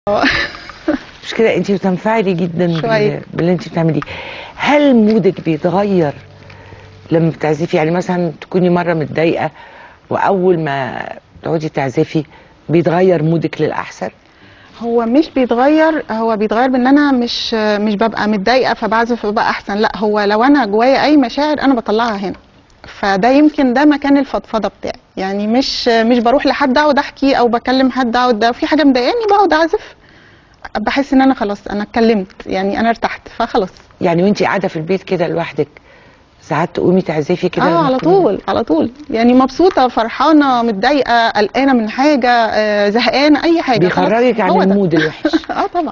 مش كده انت بتنفعلي جدا بال- شوية. باللي انت بتعمليه هل مودك بيتغير لما بتعزفي يعني مثلا تكوني مره متضايقه واول ما تقعدي تعزفي بيتغير مودك للاحسن هو مش بيتغير هو بيتغير بان انا مش مش ببقى متضايقه فبعزف فبقى احسن لا هو لو انا جوايا اي مشاعر انا بطلعها هنا فده يمكن ده مكان الفضفضه بتاعي يعني مش مش بروح لحد اقعد احكي او بكلم حد اقعد ده في حاجه مضايقاني بقعد اعزف بحس ان انا خلاص انا اتكلمت يعني انا ارتحت فخلاص يعني وانت قاعده في البيت كده لوحدك ساعات تقومي تعزفي كده اه لما على تكوني- طول على طول يعني مبسوطه فرحانه متضايقه قلقانه من حاجه آه، زهقانه اي حاجه خلاص، بيخرجك عن هو ده. المود الوحش اه طبعا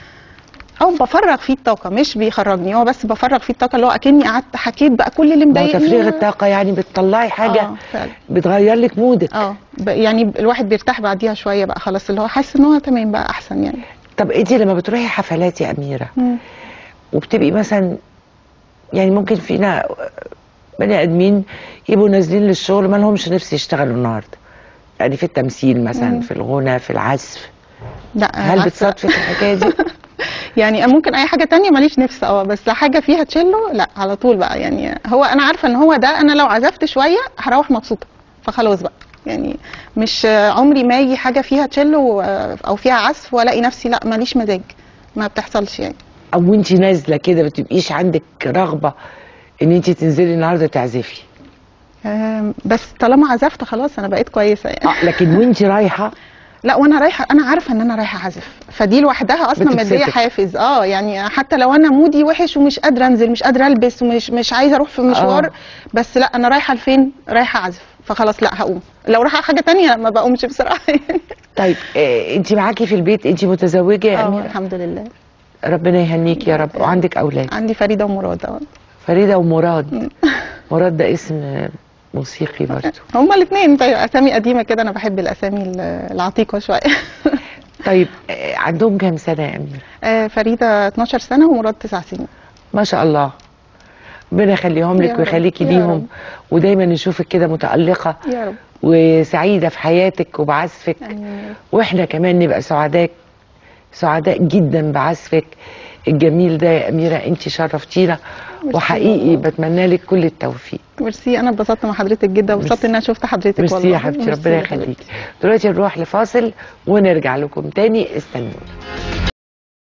او بفرغ فيه الطاقه مش بيخرجني هو بس بفرغ فيه الطاقه اللي هو اكني قعدت حكيت بقى كل اللي ما هو مضايقني تفريغ الطاقه يعني بتطلعي حاجه اه فعلا بتغير لك مودك اه ب- يعني الواحد بيرتاح بعديها شويه بقى خلاص اللي هو حاسس ان هو تمام بقى احسن يعني طب انت لما بتروحي حفلات يا اميره مم. وبتبقي مثلا يعني ممكن فينا بني ادمين يبقوا نازلين للشغل ما لهمش نفس يشتغلوا النهارده يعني في التمثيل مثلا مم. في الغنى في العزف لا هل عكس- بتصادفك الحكايه دي يعني ممكن اي حاجه تانية ماليش نفس اه بس حاجه فيها تشيلو لا على طول بقى يعني هو انا عارفه ان هو ده انا لو عزفت شويه هروح مبسوطه فخلاص بقى يعني مش عمري ما يجي حاجه فيها تشيلو آه، او فيها عزف والاقي نفسي لا ماليش مزاج ما بتحصلش يعني او انت نازله كده ما بتبقيش عندك رغبه ان انت تنزلي النهارده تعزفي آم، بس طالما عزفت خلاص انا بقيت كويسه يعني اه لكن وانت رايحه لا وانا رايحه انا عارفه ان انا رايحه اعزف فدي لوحدها اصلا بتبسطك. مديه حافز اه يعني حتى لو انا مودي وحش ومش قادره انزل مش قادره البس ومش مش عايزه اروح في مشوار آه. بس لا انا رايحه لفين رايحه اعزف فخلاص لا هقوم لو رايحه حاجه تانية لا ما بقومش بصراحه يعني طيب آه انت معاكي في البيت انت متزوجه يا اه اميره الحمد لله ربنا يهنيك يا رب وعندك اولاد عندي فريده ومراد اه فريده ومراد مراد ده اسم موسيقي برضه هما الاثنين طيب اسامي قديمه كده انا بحب الاسامي ال- العتيقه شويه طيب آه، عندهم كام سنه يا اميره آه، فريده 12 سنه ومراد 9 سنين ما شاء الله ربنا يخليهم يا لك رب، ويخليكي يا ليهم رب. ودايما نشوفك كده متألقة يا رب وسعيدة في حياتك وبعزفك آمين. واحنا كمان نبقى سعداء سعداء جدا بعزفك الجميل ده يا أميرة انت شرفتينا ميرسي وحقيقي والله. بتمنى لك كل التوفيق ميرسي انا اتبسطت مع حضرتك جدا وانبسطت ان انا شفت حضرتك والله ميرسي يا حبيبتي ميرسي ربنا يا حبيبتي. يخليكي دلوقتي نروح لفاصل ونرجع لكم تاني استنونا